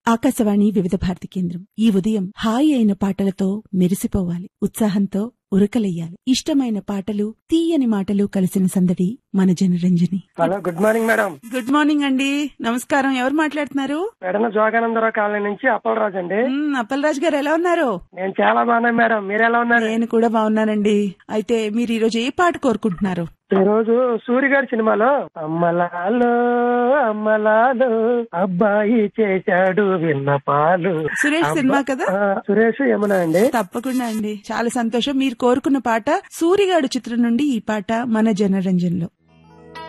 ఆకాశవాణి వివిధ భారతి కేంద్రం ఈ ఉదయం హాయి అయిన పాటలతో మెరిసిపోవాలి ఉత్సాహంతో ఉరకలెయ్యాలి ఇష్టమైన పాటలు తీయని మాటలు కలిసిన సందడి మన Janaranjani hello good morning madam good morning అండి నమస్కారం ఎవరు మాట్లాడుతున్నారు మేడం జోగానందరావు కాలనీ నుంచి అప్పలరాజు అండి మ్, అప్పలరాజు గారు ఎలా ఉన్నారు నేను చాలా బాగున్నాను మేడం మీరు ఎలా ఉన్నారు నేను కూడా బాగున్నానండి అయితే మీరు ఈ రోజు ఏ పాట కోరుకుంటున్నారు ఈ రోజు సూర్య గారి సినిమాలో అమ్మలాలో అమ్మలాలో అబ్బాయి చేశాడు విన్నపాలు సురేష్ సినిమా కదా ఆ, సురేష్ యమున అండి తప్పకుండా అండి చాలా సంతోషం మీరు కోరుకున్న పాట సూరిగాడు చిత్రం నుండి ఈ పాట మన జనరంజన్లో